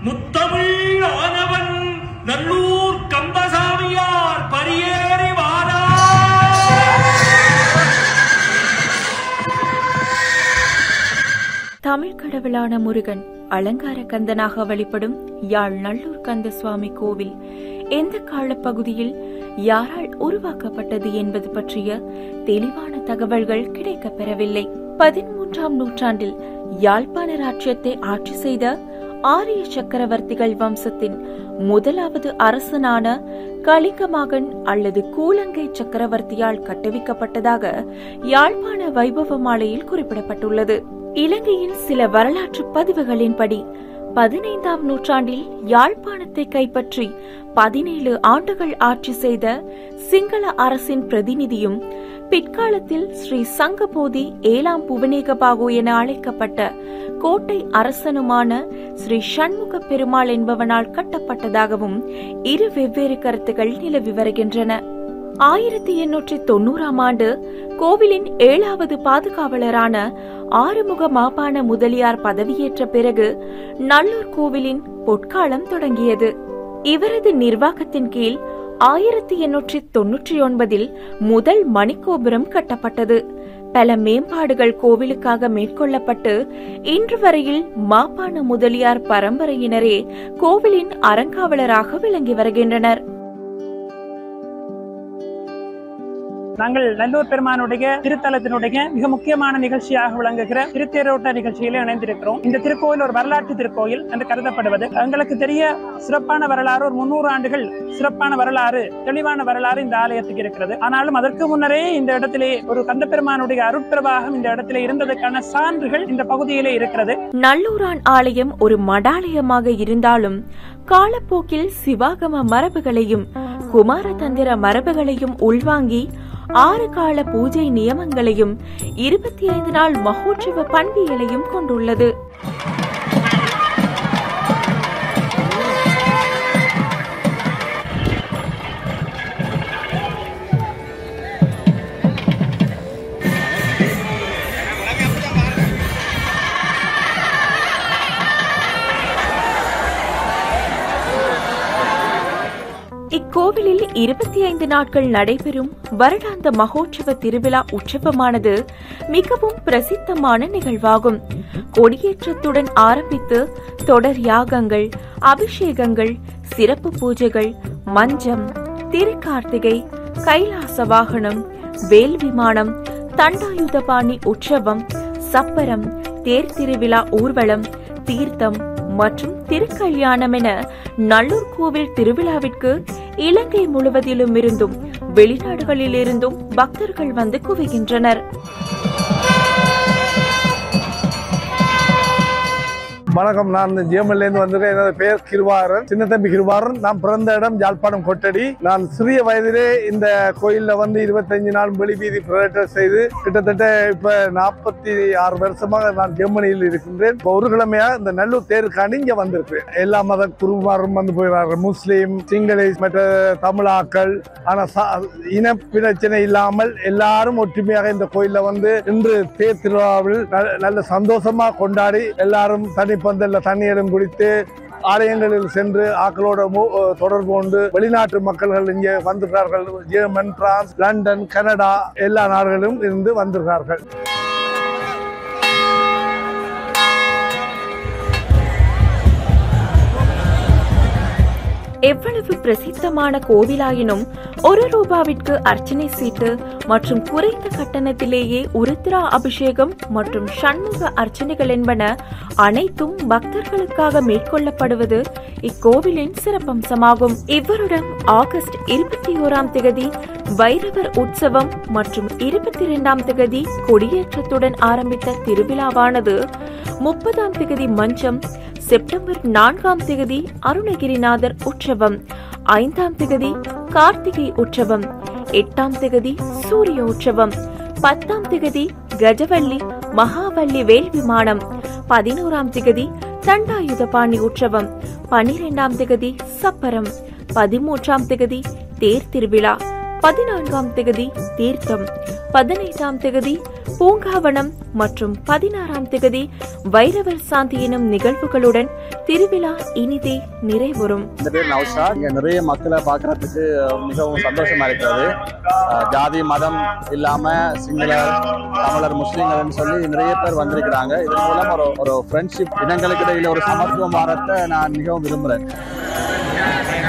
முத்தமிழ் ஆனவன் நல்லூர் கந்தசாமியார் பரியேறி வாரா தமிழ் கடவுளான முருகன் அலங்கார கந்தனாக வழிபடும் யாழ் நல்லூர் கந்த சுவாமி கோவில் எந்த காலப்பகுதியில் யாரால் உருவாக்கப்பட்டது என்பது பற்றிய தெளிவான தகவல்கள் கிடைக்கப் பெறவில்லை பதிமூன்றாம் நூற்றாண்டில் யாழ்ப்பாண ராஜ்யத்தை ஆட்சி செய்த ஆரிய சக்கரவர்த்திகள் வம்சத்தின் முதலாவது அரசனான கலிங்கமகன் அல்லது கூலங்கை சக்கரவர்த்தியால் கட்டுவிக்கப்பட்டதாக யாழ்ப்பாண வைபவ மாலையில் குறிப்பிடப்பட்டுள்ளது இலங்கையின் சில வரலாற்று பதிவுகளின்படி பதினைந்தாம் நூற்றாண்டில் யாழ்ப்பாணத்தை கைப்பற்றி பதினேழு ஆண்டுகள் ஆட்சி செய்த சிங்கள அரசின் பிரதிநிதியும் பிற்காலத்தில் ஸ்ரீ சங்கபோதி ஏழாம் புவனேகபாகு என அழைக்கப்பட்ட கோட்டை அரசனுமான ஸ்ரீ சண்முக பெருமாள் என்பவனால் கட்டப்பட்டதாகவும் இரு வெவ்வேறு கருத்துகள் நிலவி வருகின்றன ஆயிரத்தி எண்ணூற்றி தொண்ணூறாம் ஆண்டு கோவிலின் ஏழாவது பாதுகாவலரான ஆறுமுக மாபான முதலியார் பதவியேற்ற பிறகு நல்லூர் கோவிலின் பொற்காலம் தொடங்கியது இவரது நிர்வாகத்தின் கீழ் ஆயிரத்தி எண்ணூற்றி தொன்னூற்றி ஒன்பதில் முதல் மணிக்கோபுரம் கட்டப்பட்டது பல மேம்பாடுகள் கோவிலுக்காக மேற்கொள்ளப்பட்டு இன்று வரையில் மாப்பான முதலியார் பரம்பரையினரே கோவிலின் அறங்காவலராக விளங்கி வருகின்றனர் நாங்கள் நல்லூர் பெருமானுடைய திருத்தலத்தினுடைய மிக முக்கியமான நிகழ்ச்சியாக விளங்குகிற திருத்தேரோட்ட நிகழ்ச்சியில இணைந்திருக்கிறோம் இந்த திருக்கோயில் ஒரு வரலாற்று திருக்கோயில் என்று கருதப்படுவது எங்களுக்கு தெரிய சிறப்பான வரலாறு ஒரு முன்னூறு ஆண்டுகள் சிறப்பான வரலாறு தெளிவான வரலாறு இந்த ஆலயத்துக்கு இருக்கிறது ஆனாலும் அதற்கு முன்னரே இந்த இடத்திலே ஒரு கந்த பெருமானுடைய அருட்பிரவாகம் இந்த இடத்திலே இருந்ததற்கான சான்றுகள் இந்த பகுதியிலே இருக்கிறது நல்லூரான் ஆலயம் ஒரு மடாலயமாக இருந்தாலும் காலப்போக்கில் சிவாகம மரபுகளையும் குமாரதந்திர மரபுகளையும் உள்வாங்கி ஆறு கால பூஜை நியமங்களையும் இருபத்தி ஐந்து நாள் மகோற்சவ பண்பியலையும் கொண்டுள்ளது இக்கோவிலில் இருபத்தி ஐந்து நாட்கள் நடைபெறும் வருடாந்த மகோற்சவ திருவிழா உற்சவமானது மிகவும் பிரசித்தமான நிகழ்வாகும் கொடியேற்றத்துடன் ஆரம்பித்து தொடர் யாகங்கள் அபிஷேகங்கள் சிறப்பு பூஜைகள் மஞ்சம் திருக்கார்த்திகை கைலாச வாகனம் வேல் விமானம் தண்டாயுதபாணி உற்சவம் சப்பரம் தேர் திருவிழா ஊர்வலம் தீர்த்தம் மற்றும் திருக்கல்யாணம் என நல்லூர் கோவில் திருவிழாவிற்கு இலங்கை முழுவதிலும் இருந்தும் வெளிநாடுகளிலிருந்தும் பக்தர்கள் வந்து குவிகின்றனர் வணக்கம் நான் ஜேமல்லேருந்து வந்திருக்கேன் எனது பெயர் கிருவாரன் சின்ன தம்பி கிருவாரன் நான் பிறந்த இடம் யாழ்ப்பாணம் கொட்டடி நான் சிறிய வயதிலே இந்த கோயிலில் வந்து இருபத்தஞ்சு நாள் வெளிவீதி பிரவேட்டம் செய்து கிட்டத்தட்ட இப்போ நாற்பத்தி ஆறு வருஷமாக நான் ஜெர்மனியில் இருக்கின்றேன் இப்போ ஒரு கிழமையா இந்த நல்லூர் தேருக்காண்டி இங்கே வந்திருக்கேன் எல்லா மத குருமாரும் வந்து போயிடுறார்கள் முஸ்லீம் சிங்களீஸ் மற்ற தமிழாக்கள் ஆனால் இன பிரச்சனை இல்லாமல் எல்லாரும் ஒற்றுமையாக இந்த கோயிலில் வந்து இன்று தேர் திருவிழாவில் ந- நல்ல சந்தோஷமா கொண்டாடி எல்லாரும் தனி பந்தல்ல தண்ணீரும் குடித்து ஆலயங்களில் சென்று ஆக்களோட மு- தொடர்பு கொண்டு வெளிநாட்டு மக்கள்கள் இங்கே வந்துகிறார்கள் ஜெர்மன் பிரான்ஸ் லண்டன் கனடா எல்லா நாடுகளிலும் இருந்து வந்துகிறார்கள் எவ்வளவு பிரசித்தமான கோவிலாயினும் ஒரு ரூபாவிற்கு அர்ச்சனை சீட்டு மற்றும் குறைந்த கட்டணத்திலேயே உருத்திரா அபிஷேகம் மற்றும் சண்முக அர்ச்சனைகள் என்பன அனைத்தும் பக்தர்களுக்காக மேற்கொள்ளப்படுவது இக்கோவிலின் சிறப்பம்சமாகும் இவ்வருடம் ஆகஸ்ட் இருபத்தி ஓராம் திகதி வைரவர் உற்சவம் மற்றும் இருபத்தி இரண்டாம் திகதி கொடியேற்றத்துடன் ஆரம்பித்த திருவிழாவானது முப்பதாம் திகதி மஞ்சம் செப்டம்பர் நான்காம் திகதி அருணகிரிநாதர் உற்சவம் ஐந்தாம் திகதி கார்த்திகை உற்சவம் எட்டாம் திகதி சூரிய உற்சவம் பத்தாம் திகதி கஜவள்ளி மகாவள்ளி வேல் விமானம் பதினோராம் திகதி தண்டாயுதபாணி உற்சவம் பனிரெண்டாம் திகதி சப்பரம் பதிமூன்றாம் திகதி தேர் திருவிழா பதினான்காம் திகதி தீர்த்தம் பதினைந்தாம் திகதி பூங்காவனம் மற்றும் பதினாறாம் திகதி வைரவர் சாந்தி எனும் நிகழ்வுகளுடன் திருவிழா இனிதே நிறைவுறும் இந்த பேர் நௌஷா இங்க நிறைய மக்களை பார்க்கறதுக்கு மிகவும் சந்தோஷமா இருக்கிறது அஹ் ஜாதி மதம் இல்லாம சிங்களர் தமிழர் முஸ்லீம்கள்னு சொல்லி நிறைய பேர் வந்திருக்கிறாங்க இதன் மூலம் ஒரு ஒரு ஃப்ரெண்ட்ஷிப் இனங்களுக்கு இடையில ஒரு சமத்துவம் வாரத்தை நான் மிகவும் விரும்புறேன்